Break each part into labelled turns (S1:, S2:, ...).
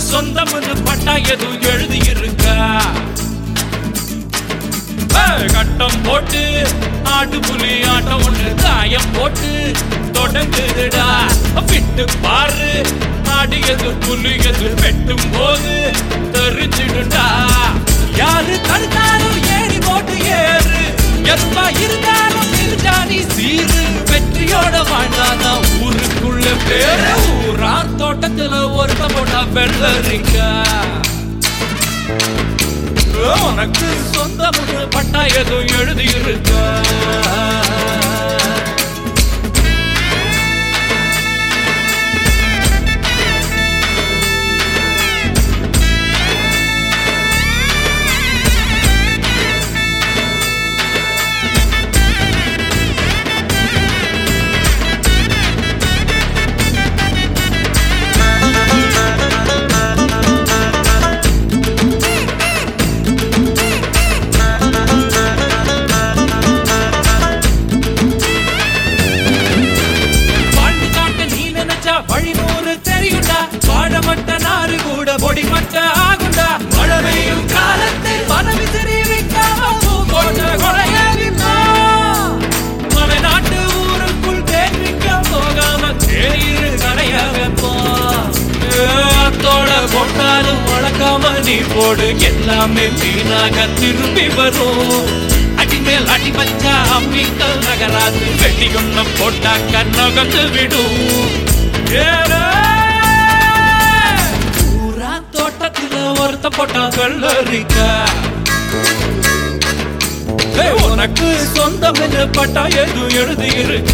S1: சொந்தம்னு பட்டா எதுவும் எழுதி இருக்கா கட்டம் போட்டு ஆட்டு புலி ஆட்டம் ஒண்ணு காயம் போட்டு தொடங்குதுடா விட்டு பாரு ஆடியது புலியது வெட்டும் போது தெரிஞ்சிடுடா யாரு தடுத்தாலும் ஏறி போட்டு ஏறு எதுவா இருந்தாலும் இருஜானி சீரு வெற்றியோட வாழ்ந்தாதான் ஊருக்குள்ள பேரு ஊரா தோட்டத்துல ஒருத்த போட்டா வெள்ளரிக்கா உனக்கு சொந்த பட்டா எதுவும் எழுதி இருக்கா வாழ்ந்து காட்ட நீ நினைச்சா வழி நூறு தெரியுண்டா வாழமட்ட நாறு கூட பொடிமட்ட ஆகுண்டா மழை பெய்யும் காலத்தில் மனவி தெரிவிக்காம பூங்கோட்ட கொலையாகினா மலை நாட்டு ஊருக்குள் தேர்விக்க போகாம தேயிரு கடையாக போ அத்தோட போட்டாலும் வளர்க்காம நீ போடு எல்லாமே வீணாக திரும்பி வரும் அடிமேல் அடி வச்சா அம்மிக்கல் நகராது வெட்டி ஒண்ணு போட்டா கண்ணகத்து விடும் ஏலே! பூரா தோட்டத்துல ஒருத்த போட்டா வெள்ளரிக்கா ஏய், உனக்கு சொந்தம் பட்டா எதுவும் எழுதி இருக்க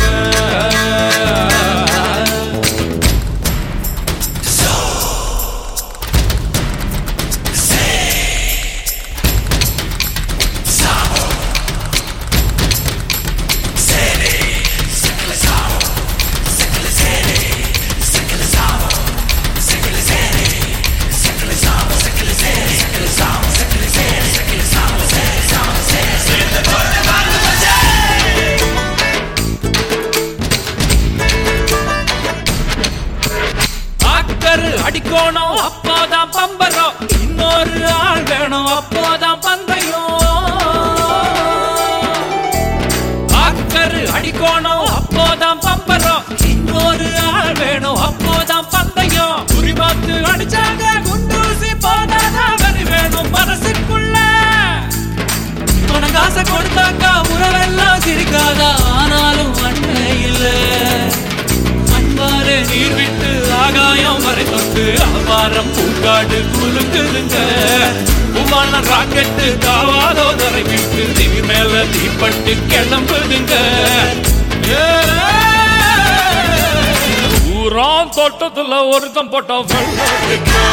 S1: ஆக்கரு அடிக்கணும் அப்போதான் பம்பரம் இன்னொரு ஆள் வேணும் அப்போதான் பந்தயம் ஆக்கரு அடிக்கணும் அப்போதான் பம்பரம் இன்னொரு ஆள் வேணும் அப்போதான் பந்தயம் குறி பார்த்து அடிச்சாங்க குண்டூசி போதாதான் வரி வேணும் மனசுக்குள்ள உனக்கு ஆசை கொடுத்தாக்கா உறவெல்லாம் சிரிக்காதா ஆனாலும் அண்ணே இல்ல அன்பாறு நீர் விட்டு ஆகாயம் வரை தொட்டு அபாரம் பூக்காடு குலுக்குதுங்க உமான ராக்கெட்டு காவாதோ தரை விட்டு திவி மேல தீப்பட்டு கிளம்புதுங்க ஊரான் தோட்டத்துல ஒருத்தன் போட்டான் வெள்ளரிக்கா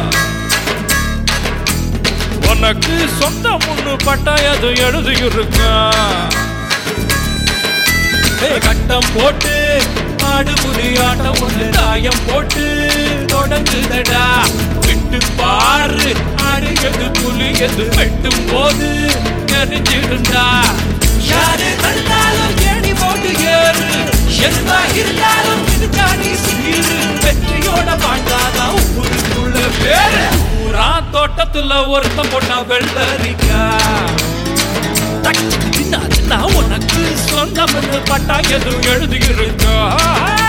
S1: உனக்கு சொந்த முன்னு பட்டா எது எழுதி இருக்கா கட்டம் போட்டு ஆடு புலி ஆட்டம் ஒண்ணு தாயம் போட்டு தொடங்குதடா விட்டு பாரு ஆடு எது புலி எது வெட்டும் போது தெரிஞ்சிருந்தா யாரு தந்தாலும் ஏணி போட்டு ஏறு எதுவா இருந்தாலும் இதுக்காடி சீரு வெற்றியோட வாழ்ந்தாதான் ஊருக்குள்ள பேரு ஊரா தோட்டத்துல ஒருத்தன் போட்டா வெள்ளரிக்கா நான் உனக்கு சொந்தம் பட்டா எதுவும் எழுதி இருக்கா